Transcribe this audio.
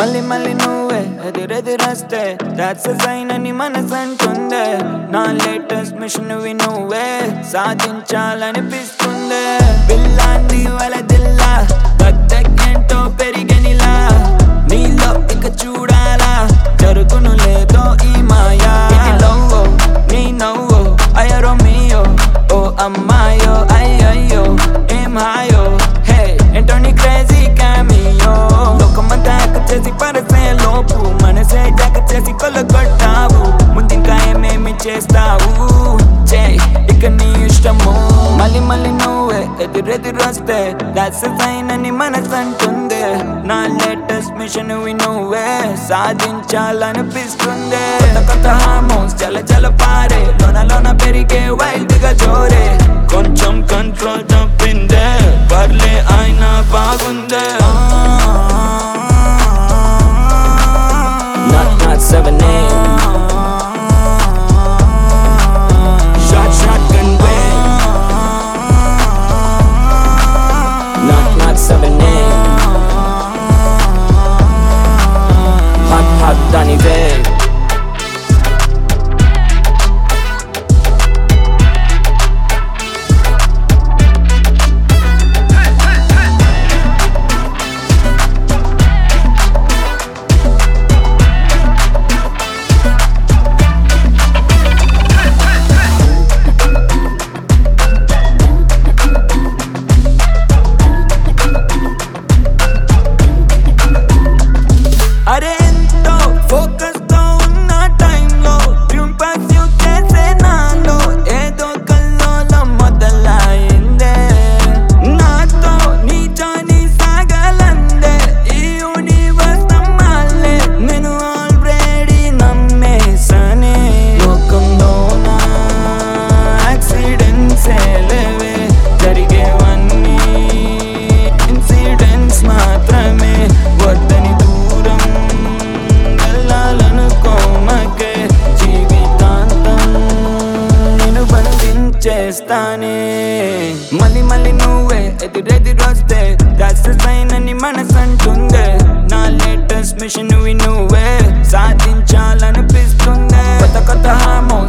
మళ్ళీ మళ్ళీ నువ్వే ఎదురెదురొస్తే దాట్స్ సైన్ అని మనసు అంటుందే నా లేటెస్ట్ మిషన్ వి నువ్వే సాధించాలనిపిస్తుందే పిల్లాన్ని వల దిల్లా ఏంటో పెరిగనిలా నీలో ఇక చూడాలా జరుగును లేదో ఈ మాయా ఇది లవ్వో నీ నవ్వో అయ్యరో మీయో ఓ అమ్మాయో అయ్యయ్యో ఏం హాయో హే ఏంటో నీ క్రేజీ క్యామియో లోకమంతా ఎక్క చేసి పరసే లోపు మనసే జగ చేసి కొల్లగొట్టావు ముందింకా ఏమేమి చేస్తావు చే ఇక నీ ఇష్టము మళ్ళీ మళ్ళీ నువ్వే ఎదురెదురొస్తే దాట్స్ సైన్ అని మనసు అంటుంది నా లేటెస్ట్ మిషన్ వి నువ్వే సాధించాలనిపిస్తుంది కొత్త కొత్త హార్మోన్స్ చల చల పారే లోన లోన పెరిగే వైల్డ్ గా జోరే కొంచెం కంట్రోల్ తప్పిందే పర్లే అయినా బాగుందే Not, not seven Shot, shotgun way. Not, not seven Hot, hot, Danny Bay. అరే ఎంతో ఫోకస్ తో ఉన్న టైంలో ట్యూన్ పర్స్యూ చేసే నాలో ఏదో కల్లోలం మొదలైందే నాతో నీ జాని సాగలందే ఈ యూనివర్స్ నమ్మాలే నేను ఆల్రెడీ నమ్మేసనే లోకంలో నా యాక్సిడెంట్స్ లేవే జరిగేవన్నీ ఇన్సిడెంట్స్ మాత్రమే వద్దని దూరం వెళ్ళాలనుకోమకే జీవితాంతం నేను బంధించేస్తానే మళ్ళీ మళ్ళీ నువ్వే ఎదురెదురొస్తే దాస్ సైన్ అని మనసు అంటుందే నా లేటెస్ట్ మిషన్ వి నువ్వే సాధించాలనిపిస్తుందే కొత్త కొత్త హామో